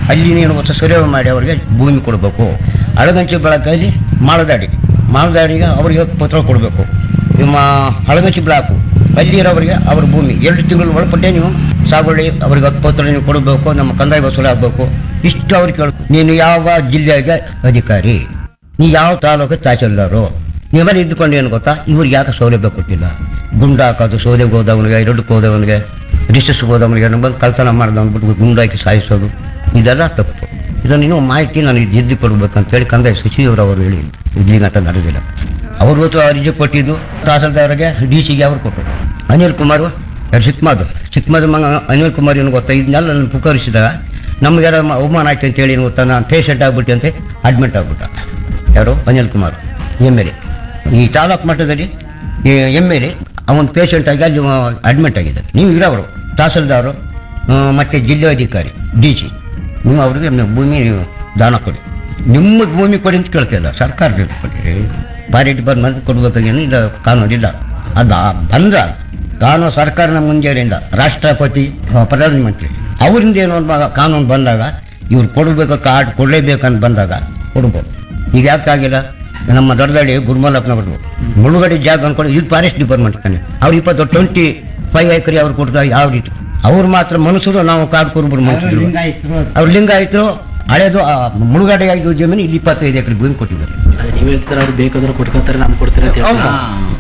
ಅಲ್ಲಿ ನೀನು ಗೊತ್ತಾ ಸರ್ವೆ ಮಾಡಿ ಅವರಿಗೆ ಭೂಮಿ ಕೊಡಬೇಕು ಅಳಗಂಚಿ ಬೆಳಕಲ್ಲಿ ಮಾಳದಾಡಿ ಮಾಳದಾಡಿಗೆ ಅವರಿಗೆ ಪತ್ರ ಕೊಡಬೇಕು ನಿಮ್ಮ ಅಳಗಂಚಿ ಬ್ಲಾಕು ಅಲ್ಲಿರೋರಿಗೆ ಅವ್ರ ಭೂಮಿ ಎರಡು ತಿಂಗಳ ಒಳಪಟ್ಟೆ ನೀವು ಸಾಗುವಳಿ ಅವ್ರಿಗೆ ಹತ್ತು ಪತ್ರ ನೀವು ಕೊಡಬೇಕು ನಮ್ಮ ಕಂದಾಯ ವಸೂಲಿ ಆಗಬೇಕು ಇಷ್ಟು ಅವ್ರು ಕೇಳ ನೀನು ಯಾವ ಜಿಲ್ಲೆಗೆ ಅಧಿಕಾರಿ ನೀ ಯಾವ ತಾಲೂಕು ತಹಸೀಲ್ದಾರು ನೀವೆಲ್ಲ ಇದ್ದುಕೊಂಡು ಏನು ಗೊತ್ತಾ ಇವ್ರಿಗೆ ಯಾಕೆ ಸೌಲಭ್ಯ ಕೊಟ್ಟಿಲ್ಲ ಗುಂಡು ಹಾಕೋದು ಸೌದೆಗೆ ಹೋದವನಿಗೆ ಎರಡಕ್ಕೆ ಹೋದವನಿಗೆ ರಿಸಸ್ ಹೋದವನಿಗೆ ಬಂದು ಕಳ್ತನ ಮಾಡ್ದು ಅಂದ್ಬಿಟ್ಟು ಗುಂಡು ಹಾಕಿ ಸಾಯಿಸೋದು ಇದೆಲ್ಲ ತಪ್ಪು ಇದನ್ನು ಇನ್ನೂ ಮಾಹಿತಿ ನಾನು ಎದ್ದು ಕೊಡ್ಬೇಕಂತೇಳಿ ಕಂದಾಯ ಸಚಿವರು ಅವರು ಹೇಳಿ ಇಲ್ಲಿ ಗಂಟ ನಡೆದಿಲ್ಲ ಅವರು ಇವತ್ತು ಅರ್ಜಿ ಕೊಟ್ಟಿದ್ದು ತಹಸೀಲ್ದಾರ್ಗೆ ಡಿ ಸಿಗೆ ಅವ್ರು ಕೊಟ್ಟರು ಅನಿಲ್ ಕುಮಾರ್ ಯಾರು ಚಿಕ್ಕಮದು ಚಿಕ್ಕಮದು ಮಗ ಅನಿಲ್ ಕುಮಾರ್ ಏನು ಗೊತ್ತಾ ಇದನ್ನೆಲ್ಲ ನಾನು ಪುಕರಿಸಿದಾಗ ನಮ್ಗೆ ಯಾರೋ ಮ- ಅವಮಾನ ಆಯ್ತು ಅಂತೇಳಿ ಏನು ಗೊತ್ತಾ ನಾನು ಪೇಷಂಟ್ ಆಗ್ಬಿಟ್ಟು ಅಂತ ಅಡ್ಮಿಟ್ ಆಗ್ಬಿಟ್ಟ ಯಾರು Anil Kumar M L A ಈ ತಾಲೂಕು ಮಟ್ಟದಲ್ಲಿ ಎಮ್ ಎಲ್ ಎ ಅವನ ಪೇಷಂಟ್ ಆಗಿ ಅಲ್ಲಿ ಅಡ್ಮಿಟ್ ಆಗಿದ್ದಾರೆ ನೀವು ಇರೋರು ತಹಸೀಲ್ದಾರು ಆ, ಮತ್ತೆ ಜಿಲ್ಲಾಧಿಕಾರಿ ಡಿ ಸಿ ನೀವು ಅವ್ರಿಗೆ ನೀವು ಭೂಮಿ ನೀವು ದಾನ ಕೊಡಿ ನಿಮ್ಮ ಭೂಮಿ ಕೊಡಿ ಅಂತ ಕೇಳ್ತಿಲ್ಲ ಸರ್ಕಾರದಿಂದ ಕೊಡಿ ಪಾರಿಟಿ ಬಂದು ಮಂದಿ ಕೊಡ್ಬೇಕಾಗೇನು ಇಲ್ಲ ಕಾನೂನಿಲ್ಲ ಅದು ಬಂದ ಕಾನೂನು ಸರ್ಕಾರದ ಮುಂಜಾನೆಯಿಂದ ರಾಷ್ಟ್ರಪತಿ ಆ, ಪ್ರಧಾನಮಂತ್ರಿ ಅವರಿಂದ ಏನೋ ಒಂದು ಬ- ಕಾನೂನು ಬಂದಾಗ ಇವ್ರು ಕೊಡಬೇಕು ಕಾರ್ಡ್ ಕೊಡಲೇಬೇಕಂತ ಬಂದಾಗ ಕೊಡ್ಬೋದು ಈಗ ಯಾಕೆ ಆಗಿಲ್ಲ ನಮ್ಮ ದೊಡ್ಡದಳ್ಳಿ ಗುರುಮಲ್ಲಪ್ಪನವರು ಮುಳುಗಡೆ ಜಾಗ ಅನ್ಕೊಂಡು ಇದು ಫಾರೆಸ್ಟ್ ಡಿಪಾರ್ಟ್ಮೆಂಟ್ ತಾನೆ ಅವ್ರು ಇಪ್ಪತ್ತು ಟ್ವೆಂಟಿ ಫೈವ್ ಎಕರೆ ಅವ್ರು ಕೊಡ್ತಾರೆ ಯಾವ ರೀತಿ ಅವ್ರು ಮಾತ್ರ ಮನುಷ್ಯರು ನಾವು ಕಾಡು ಕುರುಬರು ಮನುಷ್ಯರು ಅವ್ರು ಲಿಂಗಾಯತರು ಹಳೇದು ಆ, ಮುಳುಗಡೆ ಆಗಿದ್ದು ಜಮೀನು ಇಲ್ಲಿ ಇಪ್ಪತ್ತೈದು ಎಕರೆ ಭೂಮಿ ಕೊಟ್ಟಿದ್ದಾರೆ ಅದೇ ನೀವ್ ಹೇಳ್ತಿದ್ರ ಅವ್ರು ಬೇಕಾದ್ರೆ ಕೊಟ್ಕೋತಾರೆ ನಮ್ಗೆ ಕೊಡ್ತಾರೆ ಅಂತ ಹೇಳ್ತಾರೆ.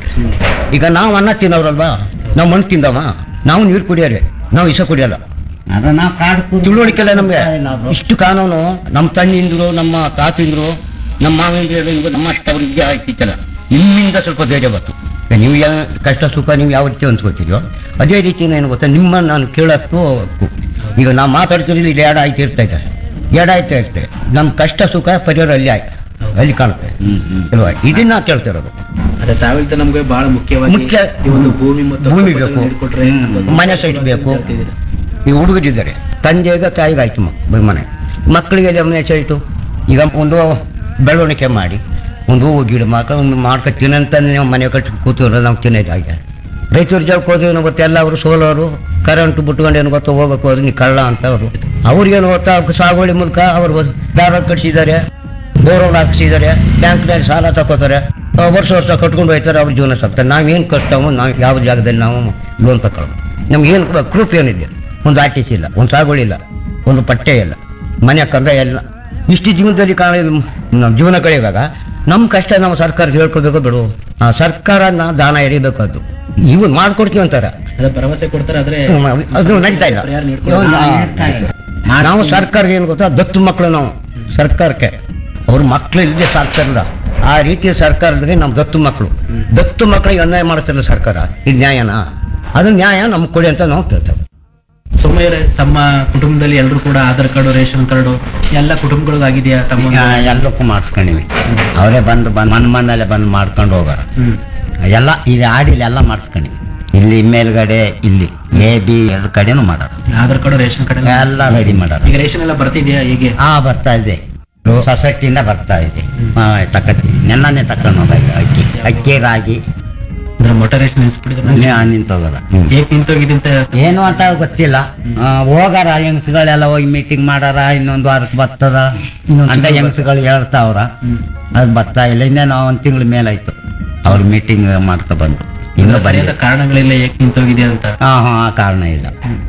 ಈಗ ನಾವು ಅನ್ನ ತಿನ್ನೋರಲ್ವಾ ನಾವು ಮಣ್ಣು ತಿಂದವ ನಾವು ನೀರು ಕುಡಿಯೋರೆ ನಾವು ಇಸ ಕುಡಿಯಲ್ಲ ಅದ ನಾವು ಕಾಡು ಕೂರು- ತಿಳುವಳಿಕೆ ಇಲ್ಲ ನಮಗೆ ನಾವು. ಇಷ್ಟು ಕಾನೂನು ನಮ್ಮ ತಂದಿಂದ್ರು ನಮ್ಮ ತಾತಿಂದ್ರು ನಮ್ಮ ಮಾವಿಂದ್ರು ನಮ್ಮ ಅಷ್ಟವರಿಗೆ ಆಗ್ತಿತ್ತಲ್ಲ ನಿಮ್ಮಿಂದ ಸ್ವಲ್ಪ ಧೈರ್ಯ ಬಂತು ಈಗ ನೀವು ಯಾವ ಕಷ್ಟ ಸುಖ ನೀವು ಯಾವ ರೀತಿ ಅನ್ಸ್ಕೊತೀರೋ ಅದೇ ರೀತಿ ಏನು ಗೊತ್ತಾ ನಿಮ್ಮ ನಾನು ಕೇಳಕ್ಕೂ ಹಕ್ಕು. ಈಗ ನಾವು ಮಾತಾಡ್ತಿರೋದು ಇಲ್ಲಿ ಎರಡು ಆಯ್ತು ಇರ್ತಾ ಇದೆ ಎರಡು ಆಯ್ತಾ ಇರ್ತದೆ ನಮ್ಮ ಕಷ್ಟ ಸುಖ ಪರಿಹಾರ ಅಲ್ಲಿ ಆಯ್ತು ಅಲ್ಲಿ ಕಾಣುತ್ತೆ ಅಲ್ವಾ ಇದನ್ನ ಕೇಳ್ತಿರೋದು ಅದೇ ತಾವ್ ಹೇಳ್ತಾ ನಮ್ಗೆ ಬಹಳ ಮುಖ್ಯವಾಗಿ ಮುಖ್ಯ ಈ ಒಂದು ಭೂಮಿ ಮತ್ತು ಭೂಮಿ ಹಕ್ಕುಪತ್ರ ಬೇಕು. ನೀಡ್ಕೊಟ್ರೆ ನಮ್ಗೊಂದು ಮನೆ ಸೈಟ್ ಬೇಕು ಹೇಳ್ತಿದ್ದೀರಾ. ಈಗ ಹುಡುಗರಿದ್ದಾರೆ ತಂದೆಗೆ ತಾಯಿಗಾಯ್ತು ಮ- ಮನೆ ಮಕ್ಕಳಿಗೆ ಎಲ್ಲಿ ಮನೆ ಸೈಟು ಈಗ ಒಂದು ಬೆಳವಣಿಗೆ ಮಾಡಿ ಒಂದು ಹೂವು ಗಿಡ ಮಾಕ ಒಂದು ಮಾಡ್ಕೊ ತಿನ್ನಂತ ನೀವು ಮನೆ ಕಟ್ಟಿ ಕೂತ್ಕೊಂಡ್ರೆ ನಾವು ತಿನ್ನೋದಾಗೆ ರೈತರು ಜಾಗಕ್ಕೆ ಹೋದ್ರೆ ಏನು ಗೊತ್ತಾ ಎಲ್ಲ ಅವರು ಸೋಲೋರು ಕರೆಂಟ್ ಬಿಟ್ಕೊಂಡು ಏನು ಗೊತ್ತಾ ಹೋಗಕ್ಕೆ ಹೋದ್ರೆ ನೀ ಕಳ್ಳ ಅಂತ ಅವರು ಅವ್ರಿಗೇನು ಗೊತ್ತಾ ಸಾಗುವಳಿ ಮೂಲಕ ಅವರು ದಾರ ಕಟ್ಸಿದ್ದಾರೆ ಬೋರ್ವೆಲ್ ಹಾಕ್ಸಿದ್ದಾರೆ ಬ್ಯಾಂಕ್ನಲ್ಲಿ ಸಾಲ ತಗೋತಾರೆ ಆ, ವರ್ಷ ವರ್ಷ ಕಟ್ಕೊಂಡು ಹೋಯ್ತಾರೆ ಅವ್ರ ಜೀವನ ಸಾಕ್ತಾರೆ ನಾವೇನು ಕಟ್ಟಾಮೋ ನಾವು ಯಾವ ಜಾಗದಲ್ಲಿ ನಾವು ಲೋನ್ ತಗೊಳ್ಳೋದು ನಮ್ಗೆ ಏನು ಪ್ರೂಫ್ ಏನಿದೆ ಒಂದು ಆರ್ ಟಿ ಸಿ ಇಲ್ಲ ಒಂದು ಸಾಗುವಳಿ ಇಲ್ಲ ಒಂದು ಪಟ್ಟೆ ಇಲ್ಲ ಮನೆ ಕಂದಾಯ ಇಲ್ಲ ಇಷ್ಟು ಜೀವನದಲ್ಲಿ ಕಾಣ ನಮ್ಮ ಜೀವನ ಕಳೆಯುವಾಗ ನಮ್ಮ ಕಷ್ಟ ನಾವು ಸರ್ಕಾರಕ್ಕೆ ಹೇಳ್ಕೊಬೇಕು ಬಿಡು ಆ ಸರ್ಕಾರನ ದಾನ ಎರಿಬೇಕು ಅದು ಇವು ಮಾಡ್ಕೊಡ್ತೀವಿ ಅಂತಾರೆ ಅದೇ ಭರವಸೆ ಕೊಡ್ತಾರೆ ಆದ್ರೆ ಅದು ನಡೀತಾ ಇಲ್ಲ ಪರಿಹಾರ ನೀಡ್ಕೊಡಲ್ಲ. ಒಂದು- ನಾವು ಸರ್ಕಾರಕ್ಕೆ ಏನು ಗೊತ್ತಾ ದತ್ತು ಮಕ್ಕಳು ನಾವು ಸರ್ಕಾರಕ್ಕೆ ಅವ್ರ ಮಕ್ಕಳು ಇಲ್ಲದೆ ಸಾಕ್ತಾರಲ್ಲ ಆ ರೀತಿಯ ಸರ್ಕಾರದಲ್ಲಿ ನಮ್ಮ ದತ್ತು ಮಕ್ಕಳು ದತ್ತು ಮಕ್ಕಳಿಗೆ ಅನ್ಯಾಯ ಮಾಡ್ತಾರಲ್ಲ ಸರ್ಕಾರ ಇದು ನ್ಯಾಯನಾ ಅದು ನ್ಯಾಯ ನಮ್ಗೆ ಕೊಡಿ ಅಂತ ನಾವು ಕೇಳ್ತೇವೆ ಸೌಮ್ಯರೇ ತಮ್ಮ ಕುಟುಂಬದಲ್ಲಿ ಎಲ್ಲರೂ ಕೂಡ ಆಧಾರ್ ಕಾರ್ಡು ರೇಷನ್ ಕಾರ್ಡು ಎಲ್ಲ ಕುಟುಂಬಗಳಿಗೆ ಆಗಿದೆಯಾ ತಮ್ಮ ಒಂದು- ಆ, ಎಲ್ಲಕ್ಕೂ ಮಾಡಿಸ್ಕೊಂಡಿವಿ ಅವರೇ ಬಂದು ಬಂದು ಮನ್ ಮನೆಯಲ್ಲೇ ಬಂದು ಮಾಡ್ಕೊಂಡು ಹೋಗಾರ ಹ್ಮ್. ಎಲ್ಲ ಇಲ್ಲಿ ಆಡಿಲಿ ಎಲ್ಲ ಮಾಡಿಸ್ಕೊಂಡಿವಿ ಇಲ್ಲಿ ಮೇಲ್ಗಡೆ ಇಲ್ಲಿ ಎ ಬಿ ಎರಡು ಕಡೆನೂ ಮಾಡೋರು ಆಧಾರ್ ಕಾರ್ಡು ರೇಷನ್ ಕಾರ್ಡ್ ಎಲ್ಲ ಎಲ್ಲ ರೆಡಿ ಮಾಡೋರು ಈಗ ರೇಷನ್ ಎಲ್ಲ ಬರ್ತಿದ್ಯಾ ಹೇಗೆ ಹಾ ಬರ್ತಾ ಇದೆ ಸೊಸೈಟಿಯಿಂದ ಬರ್ತಾ ಇದೆ ಹಾ, ತಕತಿ ನೆನ್ನೆ ತಕೊಂಡು ಹೋದಾಗ ಅಕ್ಕಿ ಅಕ್ಕಿ ರಾಗಿ ಅಂದ್ರೆ ಮೊಟ್ಟ ರೇಷನ್ ನಿಲ್ಸ್ಬಿಟ್ಟಿದ್ರೆ ನಿಂತೋಗದ ಹೇಗೆ ನಿಂತೋಗಿದೆ ಅಂತ ಏನು ಅಂತ ಗೊತ್ತಿಲ್ಲ ಆ, ಹೋಗಾರ ಹೆಂಗಸುಗಳೆಲ್ಲ ಹೋಗಿ ಮೀಟಿಂಗ್ ಮಾಡಾರ ಇನ್ನೊಂದು ವಾರಕ್ಕೆ ಬರ್ತದ ಅಂತ ಹೆಂಗಸುಗಳು ಹೇಳ್ತಾವ್ರ ಅದು ಬರ್ತಾ ಇಲ್ಲ ಇನ್ನೇನು ಒಂದು ತಿಂಗಳ ಮೇಲಾಯ್ತು ಅವ್ರು ಮೀಟಿಂಗ್ ಮಾಡ್ಕೊ ಬಂದು ಇನ್ನು ಬಂದಿಲ್ಲ ಸರಿಯಾದ ಕಾರಣಗಳಿಲ್ಲ ಏಕೆ ನಿಂತೋಗಿದೆ ಅಂತ ಹಾ ಹಾ ಆ ಕಾರಣ ಇಲ್ಲ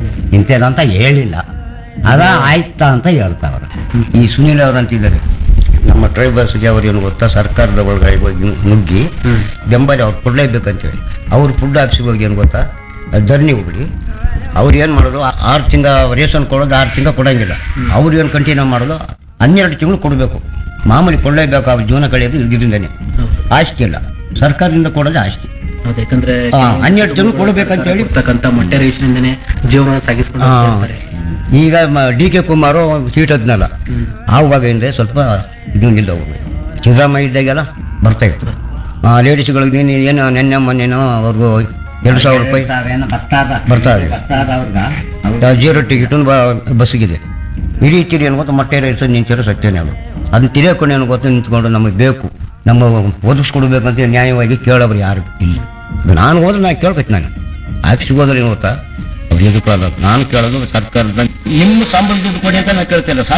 ಇಂಥದಂತ ಹೇಳಿಲ್ಲ ಅದ ಆಯ್ತಾ ಅಂತ ಹೇಳ್ತಾವ್ರ ಈ ಸುನೀಲ್ ಅವರು ಅಂತಿದ್ದಾರೆ ನಮ್ಮ ಟ್ರೈಬಲ್ಸ್ಗೆ ಅವ್ರು ಏನು ಗೊತ್ತಾ ಸರ್ಕಾರದ ಒಳಗಡೆ ಹೋಗಿ ನುಗ್ಗಿ ಬೆಂಬಲ ಅವ್ರು ಕೊಡಲೇಬೇಕಂತೇಳಿ ಅವ್ರು ಫುಡ್ ಆಫೀಸಿಗೆ ಹೋಗಿ ಏನು ಗೊತ್ತಾ ಧರಣಿ ಹೋಗ್ಬಿಡಿ ಅವ್ರು ಏನು ಮಾಡೋದು ಆ- ಆರು ತಿಂಗ ರೇಷನ್ ಕೊಡೋದು ಆರು ತಿಂಗ ಕೊಡೋಂಗಿಲ್ಲ ಅವ್ರು ಏನು ಕಂಟಿನ್ಯೂ ಮಾಡೋದು ಹನ್ನೆರಡು ತಿಂಗಳು ಕೊಡಬೇಕು ಮಾಮೂಲಿ ಕೊಡಲೇಬೇಕು ಅವ್ರ ಜೀವನ ಕಳೆಯೋದು ಇದರಿಂದನೇ ಆಸ್ತಿ ಇಲ್ಲ ಸರ್ಕಾರದಿಂದ ಕೊಡೋದು ಆಸ್ತಿ ಹೌದು ಯಾಕಂದ್ರೆ ಹಾ, ಹನ್ನೆರಡು ಜನ ಕೊಡ್ಬೇಕಂತ ಹೇಳಿ- ಕೊಡ್ತಕ್ಕಂಥ ಮೊಟ್ಟೆ ರೇಷನ್ ಇಂದನೇ ಜೀವನ ಸಾಗಿಸ್ಕೊಂಡು ಆ, ಹೋಗ್ತಾರೆ. ಈಗ ಡಿ ಕೆ ಕುಮಾರು ಸೀಟ್ ಹದ್ನಲ್ಲ ಆವಾಗಿಂದ ಸ್ವಲ್ಪ ಇದು ನಿಲ್ಲ ಸಿದ್ದರಾಮಯ್ಯ ಇದ್ದಾಗೆಲ್ಲ ಬರ್ತಾ ಇತ್ತು ಲೇಡೀಸ್ಗಳಿಗೆ ನೀನು ಏನು ನೆನ್ನೆ ಮೊನ್ನೆನೋ ಅವ್ರಿಗೂ ಎರಡು ಸಾವಿರ ರೂಪಾಯಿ ಏನೋ ಬರ್ತಾದ ಬರ್ತಾ ಇದೆ. ಬರ್ತಾದ ಅವ್ರ್ಗ ಜೀರೋ ಟಿಕೆಟ್ ಬಸ್ಸಿಗಿದೆ ಈ ರೀತಿ ಏನು ಗೊತ್ತಾ ಮೊಟ್ಟೆ ರೈಸ್ ನಿಂತಿರೋ ಸತ್ಯನೇ ಅದು ಅದನ್ನ ತಿಳಿಯೋಕೊಂಡು ಏನು ಗೊತ್ತಾ ನಿಂತ್ಕೊಂಡು ನಮಗೆ ಬೇಕು ನಮ್ಮ ಒದಗಿಸ್ಕೊಡ್ಬೇಕಂತ ನ್ಯಾಯವಾಗಿ ಕೇಳೋರು ಯಾರು ಇಲ್ಲ ಈಗ ನಾನು ಹೋದ್ರೆ ನಾನು ಕೇಳ್ಬೇಕು ನಾನು ಆಫೀಸ್ಗೆ ಹೋದ್ರೆ ಏನು ಗೊತ್ತಾ ಅವ್ರು ಎದುಕಲ್ಲ ನಾನು ಕೇಳೋದು ಸರ್ಕಾರದ ನಿಮ್ಮ ಸಂಬಳ ದುಡ್ಡು ಕೊಡಿ ಅಂತ ನಾನು ಕೇಳ್ತಿಲ್ಲ